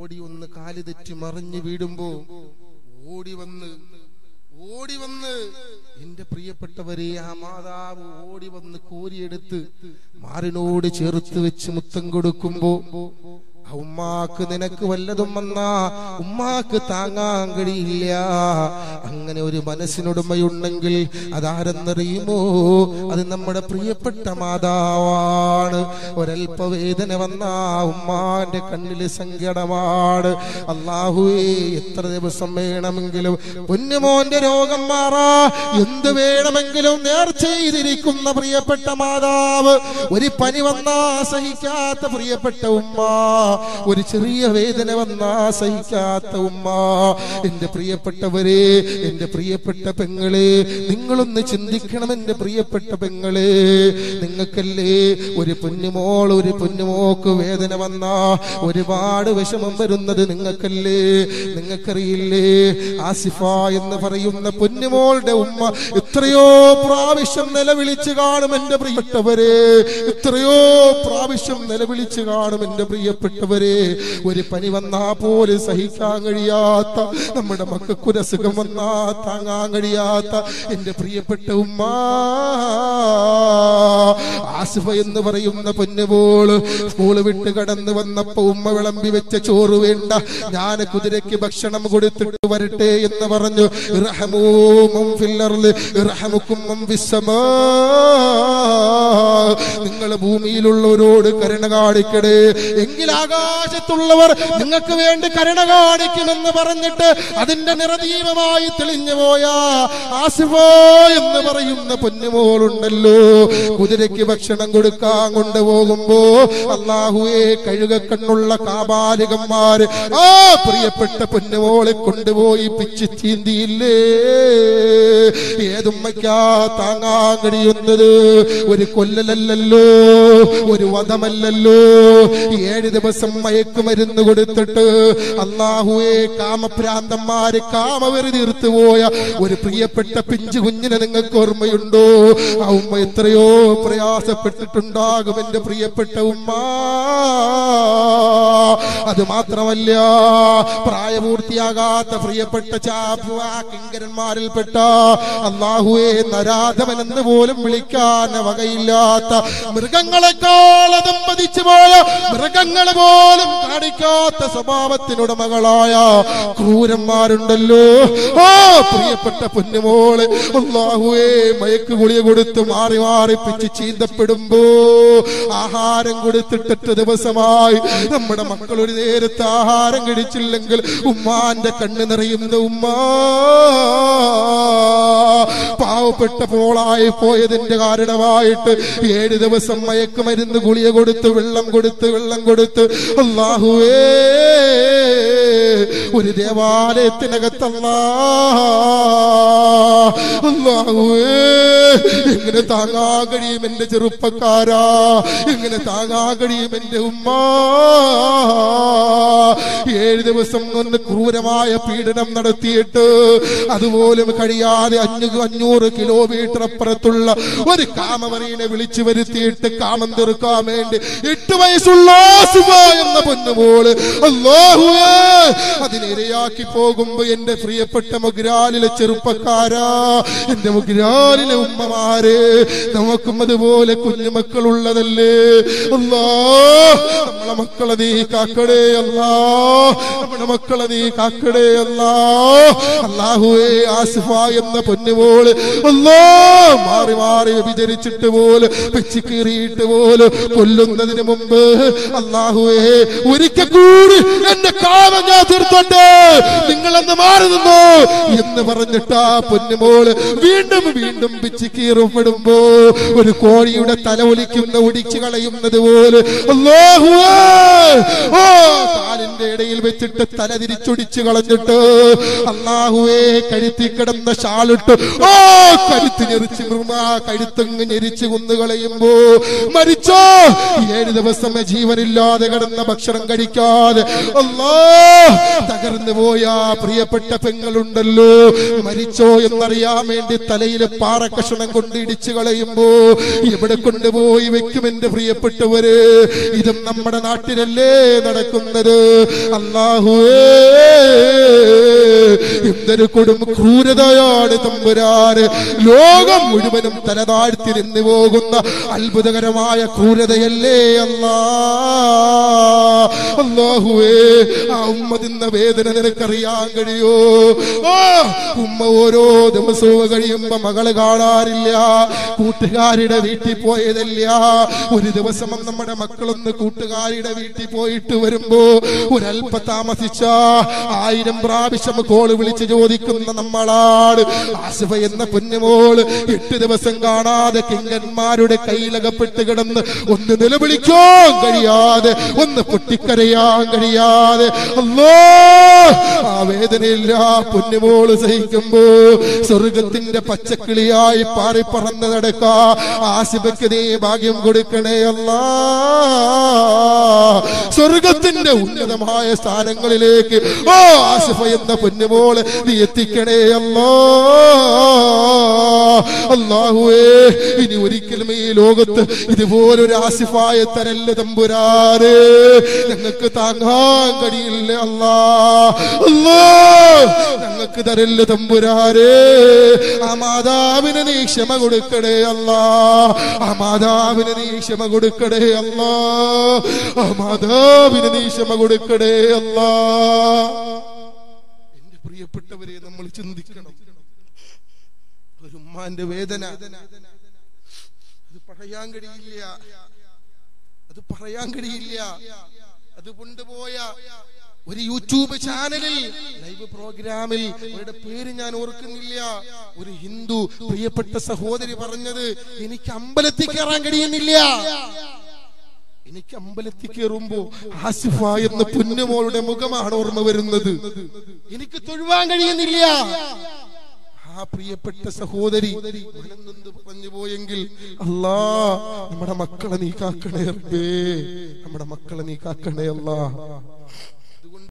ഓടി ഒന്ന് കാല് തെറ്റി മറിഞ്ഞു വീടുമ്പോ ഓടി വന്ന് ഓടി വന്ന് എന്റെ പ്രിയപ്പെട്ടവരെ ആ മാതാവ് ഓടി വന്ന് കോരിയെടുത്ത് മാറിനോട് ചേർത്ത് വെച്ച് മുത്തം കൊടുക്കുമ്പോ ആ ഉമ്മാക്ക് നിനക്ക് വല്ലതും വന്നാ ഉമ്മാക്ക് താങ്ങാൻ കഴിയില്ല അങ്ങനെ ഒരു മനസ്സിനുടമയുണ്ടെങ്കിൽ അതാരെന്നറിയുമോ അത് നമ്മുടെ പ്രിയപ്പെട്ട മാതാവാണ് ഒരൽപ്പ വേദന വന്ന ഉമ്മാന്റെ കണ്ണില് സങ്കടമാണ് അള്ളാഹുവേ എത്ര ദിവസം വേണമെങ്കിലും പൊന്നുമോന്റെ രോഗം മാറാ എന്ത് വേണമെങ്കിലും നേർ ചെയ്തിരിക്കുന്ന പ്രിയപ്പെട്ട മാതാവ് ഒരു പനി വന്നാ സഹിക്കാത്ത പ്രിയപ്പെട്ട ഉമ്മ ഒരു ചെറിയ വേദന വന്നാ സഹിക്കാത്ത ഉമ്മ എന്റെ പ്രിയപ്പെട്ടവരെ എന്റെ പ്രിയപ്പെട്ട പെങ്ങളെ നിങ്ങളൊന്ന് ചിന്തിക്കണം എന്റെ പ്രിയപ്പെട്ട പെങ്ങളെ നിങ്ങൾക്കല്ലേ ഒരു പൊന്നുമോൾ ഒരു പൊന്നുമോക്ക് വേദന വന്നാ ഒരുപാട് വിഷമം വരുന്നത് നിങ്ങൾക്കല്ലേ നിങ്ങൾക്കറിയില്ലേ ആസിഫ എന്ന് പറയുന്ന പൊന്നുമോളുടെ ഉമ്മ എത്രയോ പ്രാവശ്യം നിലവിളിച്ച് കാണും എന്റെ പ്രിയപ്പെട്ടവരെ എത്രയോ പ്രാവശ്യം നിലവിളിച്ച് കാണും എന്റെ പ്രിയപ്പെട്ടവരെ ഒരു പനി വന്നാ പോലും സഹിക്കാൻ കഴിയാത്ത നമ്മുടെ മക്കൾക്കൊരു അസുഖം വന്നാ താങ്ങാൻ കഴിയാത്ത എന്റെ പ്രിയപ്പെട്ട ഉമ്മ ആസിഫ എന്ന് പറയുന്ന പൊന്നുപോള് സ്കൂള് വിട്ട് കടന്നു വന്നപ്പോ ഉമ്മ വിളമ്പി വെച്ച ചോറ് വേണ്ട ഞാൻ കുതിരയ്ക്ക് ഭക്ഷണം കൊടുത്തിട്ട് വരട്ടെ എന്ന് പറഞ്ഞു ഇർഹമൂ മൻ ഫിൽ അർള് ഇർഹമുക്കും മൻ ഫിസ് സമാ. നിങ്ങൾ ഭൂമിയിലുള്ളവരോട് കരുണ കാണിക്കണേ എങ്കിൽ ആകാശത്തുള്ളവർ നിങ്ങൾക്ക് വേണ്ടി കരുണ കാണിക്കുമെന്ന് പറഞ്ഞിട്ട് അതിന്റെ നിറദീപമായി തെളിഞ്ഞു പോയ ആസിഫോ എന്ന് പറയുന്ന പൊന്നുമോളുണ്ടല്ലോ കുതിരയ്ക്ക് ഭക്ഷണം കൊടുക്കാൻ കൊണ്ടുപോകുമ്പോ അള്ളാഹുവെ കഴുകക്കണ്ണുള്ള കാബാലികന്മാര് ആ പ്രിയപ്പെട്ട പൊന്നുമോളെ കൊണ്ടുപോയി പിച്ച് ചീന്തിയില്ലേ ഏതുമ്മയ്ക്കാ താങ്ങാൻ കഴിയുന്നത് ഒരു കൊല്ലലല്ലല്ലോ ഒരു വധമല്ലല്ലോ ഏഴ് ദിവസം മയക്കുമരുന്ന് കൊടുത്തിട്ട് അള്ളാഹുവെ കാമഭ്രാന്തന്മാര് കാമവെറി തീർത്തു പോയ ഒരു പ്രിയപ്പെട്ട പിഞ്ചു കുഞ്ഞിനെ നിങ്ങൾക്ക് ഓർമ്മയുണ്ടോ ആ ഉമ്മ എത്രയോ പ്രയാസപ്പെട്ടിട്ടുണ്ടാകും എന്റെ പ്രിയപ്പെട്ട ഉമ്മ അത് മാത്രമല്ല പ്രായപൂർത്തിയാകാത്ത പ്രിയപ്പെട്ട ചാപ്പുവ കിങ്കരന്മാരിൽപ്പെട്ട അള്ളാഹുവെ നരാധവൻ എന്ന് പോലും വിളിക്കാൻ വകയില്ലാത്ത മൃഗങ്ങളെക്കാൾ അതമ്പതിച്ചു പോയ മൃഗങ്ങൾ പോലും കാണിക്കാത്ത സ്വഭാവത്തിനുടമകളായ ക്രൂരന്മാരുണ്ടല്ലോ ആ പ്രിയപ്പെട്ട പൊന്നുമോള് അള്ളാഹുവേ മയക്ക് ഗുളിക കൊടുത്ത് മാറി മാറി പിച്ച് ചീന്തപ്പെടുമ്പോ ആഹാരം കൊടുത്തിട്ട് എട്ട് ദിവസമായി നമ്മുടെ മക്കൾ ഒരു നേരത്തെ ആഹാരം കഴിച്ചില്ലെങ്കിൽ ഉമ്മാന്റെ കണ്ണ് നിറയുന്ന ഉമ്മ പാവപ്പെട്ട പോളായി പോയതിന്റെ കാരണമായിട്ട് ഏഴ് ദിവസം മയക്കുമരുന്ന് ഗുളിക കൊടുത്ത് വെള്ളം കൊടുത്ത് വെള്ളം കൊടുത്ത് അള്ളാഹുവേ ഒരു ദേവാലയത്തിനകത്തല്ല അള്ളാഹുവേ എങ്ങനെ താങ്ങാൻ കഴിയും എന്റെ ചെറുപ്പക്കാരാ എങ്ങനെ താങ്ങാൻ കഴിയും എന്റെ ഉമ്മ ഏഴ് ദിവസം കൊണ്ട് ക്രൂരമായ പീഡനം നടത്തിയിട്ട് അതുപോലും കഴിയാതെ അഞ്ഞു അഞ്ഞൂറ് കിലോമീറ്റർ അപ്പുറത്തുള്ള ഒരു കാമവരീനെ വിളിച്ചു വരുത്തിയിട്ട് കാമം തീർക്കാൻ വേണ്ടി എട്ട് വയസ്സുള്ള ആസിഫ എന്ന പൊന്നുമോള് അല്ലാഹുവേ അതിനിരയാക്കി പോകുമ്പോ എന്റെ പ്രിയപ്പെട്ട മുഗ്രാലിലെ ചെറുപ്പക്കാരാ എന്റെ മുഗ്രാലിലെ ഉമ്മമാരെ നമുക്കും അതുപോലെ കുഞ്ഞുമക്കളുള്ളതല്ലേ അല്ലാ നമ്മളെ മക്കളെ നീ കാക്കടേ അല്ലാ നമ്മുടെ മക്കളെ നീ കാക്കടേ അല്ലാ അല്ലാഹുവേ ആസിഫ എന്ന പൊന്നുപോള് അല്ലാ മാറി മാറി വിചരിച്ചിട്ട് പോലെ വെച്ച് കീറിയിട്ട് പോലെ കൊല്ലുന്നതിന് മുമ്പ് അല്ലാഹുവേ ഒരിക്കൽ കൂടി എന്റെ കാമം ഞാൻ തീർത്തോണ്ട് നിങ്ങളെന്ന് മാറി നിന്നു എന്ന് പറഞ്ഞിട്ട് ആ പൊന്നുമോള് വീണ്ടും വീണ്ടും പിച്ച് കീറുപ്പെടുമ്പോ ഒരു കോഴിയുടെ തല ഒലിക്കുന്ന ഒടിച്ചു കളയുന്നത് പോലെ അല്ലാഹുവേ ഓ കാലിന്റെ ഇടയിൽ വെച്ചിട്ട് തല തിരിച്ചൊടിച്ചു കളഞ്ഞിട്ട് അള്ളാഹുവേ കഴുത്തി കിടന്ന ഷാളിട്ട് ഓ കഴുത്ത് ഞെരിച്ച് മൃമാ കഴുത്തങ്ങ് ഞെരിച്ച് കുന്നു കളയുമ്പോ മരിച്ചോ ഏഴ് ദിവസം ജീവനില്ലാതെ കിടന്ന ഭക്ഷണം കഴിക്കാതെ അല്ലാ തകർന്നു പോയ പ്രിയപ്പെട്ട പെങ്ങളുണ്ടല്ലോ മരിച്ചോ എന്നറിയാൻ വേണ്ടി തലയിലെ പാറക്കഷണം കൊണ്ട് ഇടിച്ചു കളയുമ്പോ എവിടെ കൊണ്ടുപോയി വെക്കും എന്റെ പ്രിയപ്പെട്ടവര് ഇതും നമ്മുടെ നാട്ടിലല്ലേ നടക്കുന്നത് അള്ളാഹുവേ എന്തൊരു കൊടും ക്രൂരതയാണ് തമ്പുരാന് ലോകം മുഴുവനും തലതാഴ്ത്തി നിന്ന് പോകുന്ന അത്ഭുതകരമായ ക്രൂരതയല്ലേ അല്ലാ അള്ളാഹുവേ ആ ഉമ്മ തിന്ന വേദന നിനക്കറിയാൻ കഴിയോ ആ ഉമ്മ ഓരോ ദിവസവും കഴിയുമ്പോ മകള് കാണാറില്ല കൂട്ടുകാരുടെ വീട്ടിൽ പോയതല്ല ഒരു ദിവസം നമ്മുടെ മക്കളൊന്ന് കൂട്ടുകാരുടെ വീട്ടിൽ പോയിട്ട് വരുമ്പോ ഒരല്പ താമസിച്ച ആയിരം പ്രാവശ്യം കോള് വിളിച്ച് ചോദിക്കുന്ന നമ്മളാട് ആസിഫ എന്ന പൊന്നുമോള് എട്ട് ദിവസം കാണാതെ കിങ്കന്മാരുടെ കയ്യിലകപ്പെട്ട് കിടന്ന് ഒന്ന് നിലവിളിക്കാൻ കഴിയാതെ ഒന്ന് പൊട്ടിക്കരയാൻ കഴിയാതെ അല്ലോ ആ വേദനയില്ല പൊന്നുമോള് സഹിക്കുമ്പോ സ്വർഗത്തിന്റെ പച്ചക്കിളിയായി പാറി പറന്ന് നടക്കാ ആസിഫയ്ക്ക് നീ ഭാഗ്യം കൊടുക്കണേ അല്ലാ സ്വർഗത്തിന്റെ ഉന്നതമായ സ്ഥാനങ്ങളിലേക്ക് ഓ ആസിഫ എന്ന പൊന്നുമോള് നീ എത്തിക്കണേ അല്ലോ അള്ളാഹുവേ ഇനി ഒരിക്കലും ഈ ലോകത്ത് ഇതുപോലൊരു ആസിഫായ തരല്ല തമ്പുരാറ് ഞങ്ങൾക്ക് താങ്ങാൻ കഴിയില്ല അല്ലാ അല്ലാ ഞങ്ങൾക്ക് തരല്ല തമ്പുരാറ് ആ മാതാവിന് നീ ക്ഷമ കൊടുക്കണേ അല്ലാ ആ മാതാവിന് നീ ക്ഷമ കൊടുക്കണേ അല്ലാ ആ മാതാവിന് നീ ക്ഷമ കൊടുക്കണേ അല്ലാ എന്റെ പ്രിയപ്പെട്ടവരെ നമ്മൾ ചിന്തിക്കണം ഒരു ഉമ്മാന്റെ വേദന അത് പറയാൻ കഴിയില്ല അത് പറയാൻ കഴിയില്ല അത് കൊണ്ടുപോയ ഒരു യൂട്യൂബ് ചാനലിൽ ലൈവ് പ്രോഗ്രാമിൽ അവരുടെ പേര് ഞാൻ ഓർക്കുന്നില്ല ഒരു ഹിന്ദു പ്രിയപ്പെട്ട സഹോദരി പറഞ്ഞത് എനിക്ക് അമ്പലത്തിൽ കയറാൻ കഴിയുന്നില്ല എനിക്ക് അമ്പലത്തിൽ കയറുമ്പോ ആസിഫ എന്ന പുന്നുമോളുടെ മുഖമാണ് ഓർമ്മ വരുന്നത് എനിക്ക് തൊഴുവാൻ കഴിയുന്നില്ല ആ പ്രിയപ്പെട്ട സഹോദരി മനംനൊന്ത് പറഞ്ഞു പോയെങ്കിൽ അല്ലാ നമ്മുടെ മക്കളെ നീ കാക്കണേ റബ്ബേ നമ്മുടെ മക്കളെ നീ കാക്കണേ അല്ലാ